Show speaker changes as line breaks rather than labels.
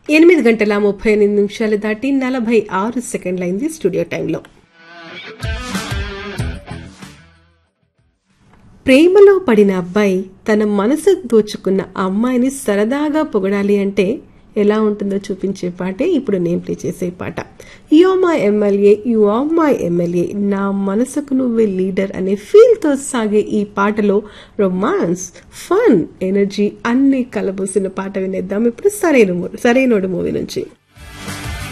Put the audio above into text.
ఎనిమిది గంటల ముప్పై ఎనిమిది నిమిషాలు దాటి నలభై ఆరు సెకండ్లైంది స్టూడియో టైంలో ప్రేమలో పడిన అబ్బాయి తన మనసు దోచుకున్న అమ్మాయిని సరదాగా పొగడాలి అంటే ఎలా ఉంటుందో చూపించే పాటే ఇప్పుడు నేను ప్లే చేసే పాట you my MLA you are my MLA నా మనసుకు నువ్వే లీడర్ అనే ఫీల్ తో సాగే ఈ పాటలో రొమాన్స్ ఫన్ ఎనర్జీ అన్ని కలబోసిన పాట వినేద్దాం ఇప్పుడు సరైన మూ- సరైనోడు మూవీ నుంచి